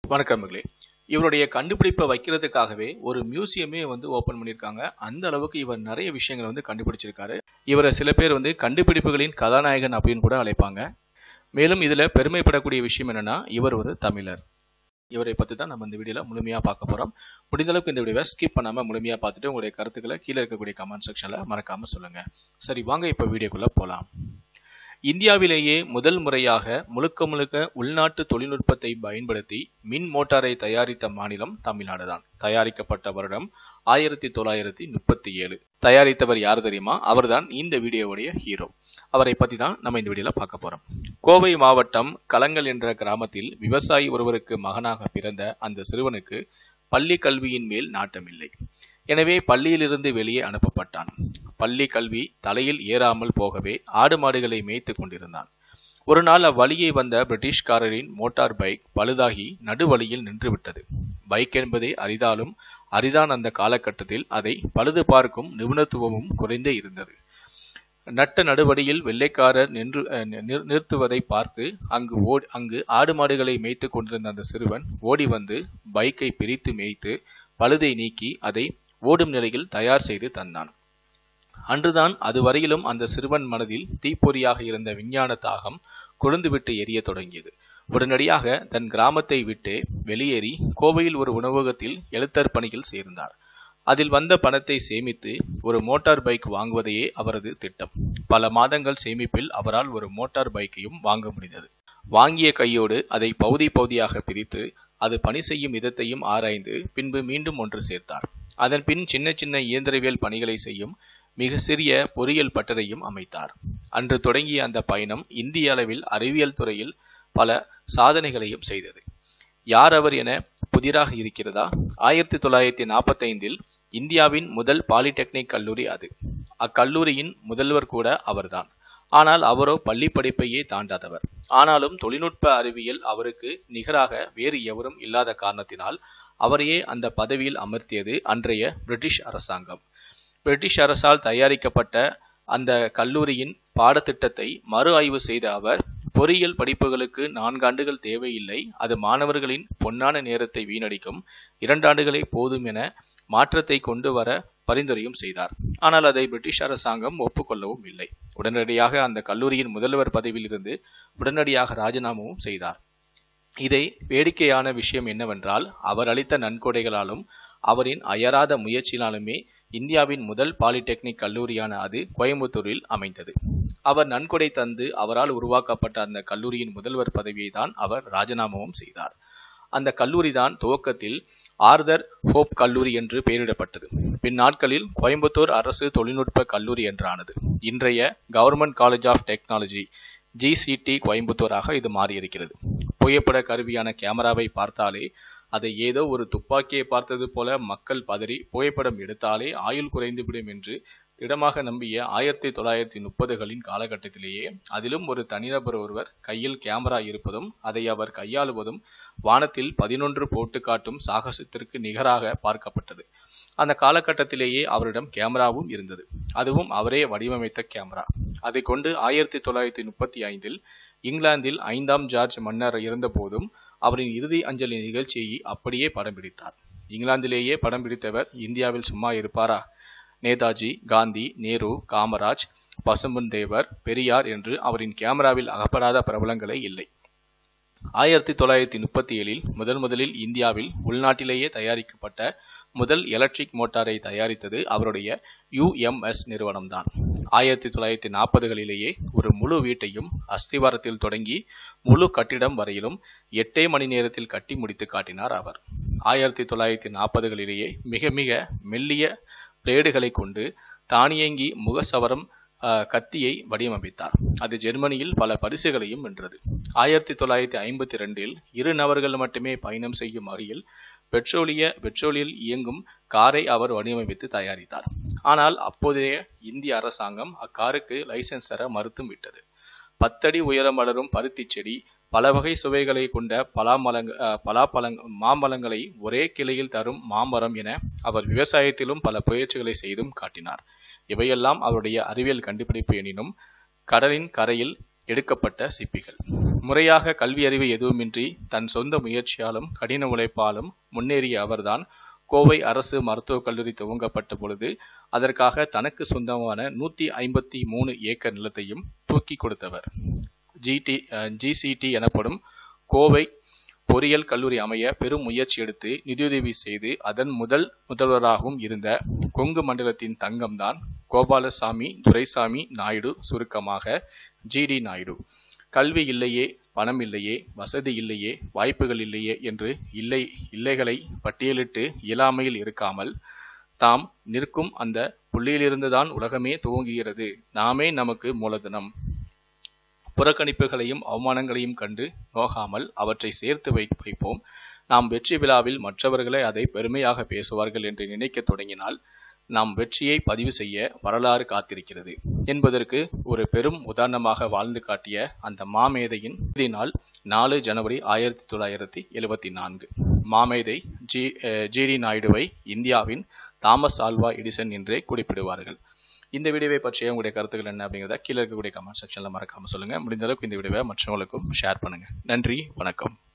வணக்கம் மகளே இவருடைய கண்டுபிடிப்பை வைக்கிறதுக்காகவே ஒரு மியூசியமே வந்து ஓபன் பண்ணியிருக்காங்க அந்த அளவுக்கு இவர் நிறைய விஷயங்களை வந்து கண்டுபிடிச்சிருக்காரு இவரை சில பேர் வந்து கண்டுபிடிப்புகளின் கதாநாயகன் அப்படின்னு கூட அழைப்பாங்க மேலும் இதுல பெருமைப்படக்கூடிய விஷயம் என்னன்னா இவர் ஒரு தமிழர் இவரை பத்தி தான் நம்ம இந்த வீடியோல முழுமையா பார்க்க போறோம் முடிந்த அளவுக்கு இந்த வீடியோவை ஸ்கிப் பண்ணாம முழுமையா பார்த்துட்டு உங்களுடைய கருத்துக்களை கீழே இருக்கக்கூடிய கமெண்ட் செக்ஷன்ல மறக்காம சொல்லுங்க சரி வாங்க இப்ப வீடியோக்குள்ள போலாம் இந்தியாவிலேயே முதல் முறையாக முழுக்க முழுக்க உள்நாட்டு தொழில்நுட்பத்தை பயன்படுத்தி மின் மோட்டாரை தயாரித்த மாநிலம் தமிழ்நாடு தான் தயாரிக்கப்பட்ட வருடம் ஆயிரத்தி தொள்ளாயிரத்தி முப்பத்தி ஏழு தயாரித்தவர் யார் தெரியுமா அவர்தான் இந்த வீடியோவுடைய ஹீரோ அவரை பத்தி தான் நம்ம இந்த வீடியோல பார்க்க போறோம் கோவை மாவட்டம் கலங்கல் என்ற கிராமத்தில் விவசாயி ஒருவருக்கு மகனாக பிறந்த அந்த சிறுவனுக்கு பள்ளி கல்வியின் மேல் நாட்டமில்லை எனவே பள்ளியிலிருந்து வெளியே அனுப்பப்பட்டான் பள்ளி கல்வி தலையில் ஏறாமல் போகவே ஆடு மாடுகளை மேய்த்து கொண்டிருந்தான் ஒரு நாள் அவ்வழியே வந்த பிரிட்டிஷ்காரரின் மோட்டார் பைக் பழுதாகி நடுவழியில் நின்றுவிட்டது பைக் என்பதே அரிதாலும் அரிதான் அந்த காலகட்டத்தில் அதை பழுது பார்க்கும் நிபுணத்துவமும் குறைந்தே இருந்தது நட்ட நடுவடியில் வெள்ளைக்காரர் நின்று நிறுத்துவதை பார்த்து அங்கு ஓடி அங்கு ஆடு மாடுகளை மேய்த்து கொண்டிருந்த அந்த சிறுவன் ஓடி வந்து பைக்கை பிரித்து மேய்த்து பழுதை நீக்கி அதை ஓடும் நிலையில் தயார் செய்து தந்தான் அன்றுதான் அதுவரையிலும் அந்த சிறுவன் மனதில் தீப்பொறியாக இருந்த விஞ்ஞான தாகம் கொழுந்துவிட்டு எரிய தொடங்கியது உடனடியாக தன் கிராமத்தை விட்டு வெளியேறி கோவையில் ஒரு உணவகத்தில் எழுத்தர் பணியில் சேர்ந்தார் அதில் வந்த பணத்தை சேமித்து ஒரு மோட்டார் பைக் வாங்குவதையே அவரது திட்டம் பல மாதங்கள் சேமிப்பில் அவரால் ஒரு மோட்டார் பைக்கையும் வாங்க முடிந்தது வாங்கிய கையோடு அதை பகுதி பகுதியாக பிரித்து அது பணி செய்யும் விதத்தையும் ஆராய்ந்து பின்பு மீண்டும் ஒன்று சேர்த்தார் அதன் பின் சின்ன சின்ன இயந்திரவியல் பணிகளை செய்யும் மிக சிறிய பொறியியல் பட்டறையும் அமைத்தார் அன்று தொடங்கிய அந்த பயணம் இந்திய அளவில் அறிவியல் துறையில் பல சாதனைகளையும் செய்தது யார் அவர் என புதிராக இருக்கிறதா ஆயிரத்தி தொள்ளாயிரத்தி நாற்பத்தி ஐந்தில் இந்தியாவின் முதல் பாலிடெக்னிக் கல்லூரி அது அக்கல்லூரியின் முதல்வர் கூட அவர்தான் ஆனால் அவரோ பள்ளி படிப்பையே தாண்டாதவர் ஆனாலும் தொழில்நுட்ப அறிவியல் அவருக்கு நிகராக வேறு எவரும் இல்லாத காரணத்தினால் அவரையே அந்த பதவியில் அமர்த்தியது அன்றைய பிரிட்டிஷ் அரசாங்கம் பிரிட்டிஷ் அரசால் தயாரிக்கப்பட்ட அந்த கல்லூரியின் பாடத்திட்டத்தை மறு ஆய்வு செய்த அவர் பொறியியல் படிப்புகளுக்கு நான்காண்டுகள் தேவையில்லை அது மாணவர்களின் பொன்னான நேரத்தை வீணடிக்கும் இரண்டாண்டுகளே போதும் என மாற்றத்தை கொண்டு வர பரிந்துரையும் செய்தார் ஆனால் அதை பிரிட்டிஷ் அரசாங்கம் ஒப்புக்கொள்ளவும் இல்லை உடனடியாக அந்த கல்லூரியின் முதல்வர் பதவியிலிருந்து உடனடியாக ராஜினாமாவும் செய்தார் இதை வேடிக்கையான விஷயம் என்னவென்றால் அவர் அளித்த நன்கொடைகளாலும் அவரின் அயராத முயற்சியினாலுமே இந்தியாவின் முதல் பாலிடெக்னிக் கல்லூரியான அது கோயம்புத்தூரில் அமைந்தது அவர் நன்கொடை தந்து அவரால் உருவாக்கப்பட்ட அந்த கல்லூரியின் முதல்வர் பதவியை தான் அவர் ராஜினாமாவும் செய்தார் அந்த கல்லூரி தான் துவக்கத்தில் ஆர்தர் ஹோப் கல்லூரி என்று பெயரிடப்பட்டது பின் நாட்களில் கோயம்புத்தூர் அரசு தொழில்நுட்ப கல்லூரி என்றானது இன்றைய government college of technology GCT கோயம்புத்தூராக இது மாறியிருக்கிறது புகைப்பட கருவியான கேமராவை பார்த்தாலே அதை ஏதோ ஒரு துப்பாக்கியை பார்த்தது போல மக்கள் பதறி புகைப்படம் எடுத்தாலே ஆயுள் குறைந்துவிடும் என்று திடமாக நம்பிய ஆயிரத்தி தொள்ளாயிரத்தி முப்பதுகளின் காலகட்டத்திலேயே அதிலும் ஒரு தனிநபர் ஒருவர் கையில் கேமரா இருப்பதும் அதை அவர் கையாளுவதும் வானத்தில் பதினொன்று போட்டு காட்டும் சாகசத்திற்கு நிகராக பார்க்கப்பட்டது அந்த காலகட்டத்திலேயே அவரிடம் கேமராவும் இருந்தது அதுவும் அவரே வடிவமைத்த கேமரா அதை கொண்டு ஆயிரத்தி தொள்ளாயிரத்தி முப்பத்தி ஐந்தில் இங்கிலாந்தில் ஐந்தாம் ஜார்ஜ் மன்னர் இருந்தபோதும் அவரின் இறுதி அஞ்சலி நிகழ்ச்சியை அப்படியே படம் பிடித்தார் இங்கிலாந்திலேயே படம் பிடித்தவர் இந்தியாவில் சும்மா இருப்பாரா நேதாஜி காந்தி நேரு காமராஜ் பசும்பன் தேவர் பெரியார் என்று அவரின் கேமராவில் அகப்படாத பிரபலங்களே இல்லை ஆயிரத்தி தொள்ளாயிரத்தி முப்பத்தி ஏழில் முதன் முதலில் இந்தியாவில் உள்நாட்டிலேயே தயாரிக்கப்பட்ட முதல் எலக்ட்ரிக் மோட்டாரை தயாரித்தது அவருடைய யுஎம்எஸ் நிறுவனம்தான் ஆயிரத்தி தொள்ளாயிரத்தி நாற்பதுகளிலேயே ஒரு முழு வீட்டையும் அஸ்திவாரத்தில் தொடங்கி முழு கட்டிடம் வரையிலும் எட்டே மணி நேரத்தில் கட்டி முடித்து காட்டினார் அவர் ஆயிரத்தி தொள்ளாயிரத்தி நாற்பதுகளிலேயே மிக மிக மெல்லிய பிளேடுகளை கொண்டு தானியங்கி முகசவரம் கத்தியை வடிவமைத்தார் அது ஜெர்மனியில் பல பரிசுகளையும் வென்றது ஆயிரத்தி தொள்ளாயிரத்தி ஐம்பத்தி ரெண்டில் இரு நபர்கள் மட்டுமே பயணம் செய்யும் வகையில் பெட்ரோலிய பெட்ரோலில் இயங்கும் காரை அவர் வடிவமைத்து தயாரித்தார் ஆனால் அப்போதைய இந்திய அரசாங்கம் அக்காருக்கு லைசன்ஸ் தர மறுத்தும் விட்டது பத்தடி உயரம் வளரும் பருத்தி செடி பல வகை சுவைகளை கொண்ட பலாமலங்க பலாப்பழங் மாம்பழங்களை ஒரே கிளையில் தரும் மாமரம் என அவர் விவசாயத்திலும் பல பயிற்சிகளை செய்தும் காட்டினார் இவையெல்லாம் அவருடைய அறிவியல் கண்டுபிடிப்பு எனினும் கடலின் கரையில் எடுக்கப்பட்ட சிப்பிகள் முறையாக கல்வி அறிவு எதுவுமின்றி தன் சொந்த முயற்சியாலும் கடின உழைப்பாலும் முன்னேறிய அவர்தான் கோவை அரசு மருத்துவக் கல்லூரி துவங்கப்பட்ட பொழுது அதற்காக தனக்கு சொந்தமான நூத்தி ஐம்பத்தி மூணு ஏக்கர் நிலத்தையும் தூக்கி கொடுத்தவர் ஜிடி ஜிசிடி எனப்படும் கோவை பொறியியல் கல்லூரி அமைய பெரும் முயற்சி எடுத்து நிதியுதவி செய்து அதன் முதல் முதல்வராகவும் இருந்த கொங்கு மண்டலத்தின் தங்கம்தான் கோபாலசாமி துரைசாமி நாயுடு சுருக்கமாக ஜிடி நாயுடு கல்வி இல்லையே பணம் இல்லையே வசதி இல்லையே வாய்ப்புகள் இல்லையே என்று இல்லை இல்லைகளை பட்டியலிட்டு இயலாமையில் இருக்காமல் தாம் நிற்கும் அந்த புள்ளியிலிருந்துதான் உலகமே துவங்குகிறது நாமே நமக்கு மூலதனம் புறக்கணிப்புகளையும் அவமானங்களையும் கண்டு நோகாமல் அவற்றை சேர்த்து வை வைப்போம் நாம் வெற்றி விழாவில் மற்றவர்களை அதை பெருமையாக பேசுவார்கள் என்று நினைக்க தொடங்கினால் நாம் வெற்றியை பதிவு செய்ய வரலாறு காத்திருக்கிறது என்பதற்கு ஒரு பெரும் உதாரணமாக வாழ்ந்து காட்டிய அந்த மாமேதையின் இறுதி நாள் நாலு ஜனவரி ஆயிரத்தி தொள்ளாயிரத்தி எழுபத்தி நான்கு மாமேதை ஜி ஜிடி நாயுடுவை இந்தியாவின் தாமஸ் ஆல்வா எடிசன் என்றே குறிப்பிடுவார்கள் இந்த வீடியோவை பற்றிய உங்களுடைய கருத்துக்கள் என்ன அப்படிங்கிறத கீழே இருக்கக்கூடிய கமெண்ட் செக்ஷனில் மறக்காம சொல்லுங்க முடிந்த அளவுக்கு இந்த வீடியோவை மற்றவங்களுக்கும் ஷேர் பண்ணுங்க நன்றி வணக்கம்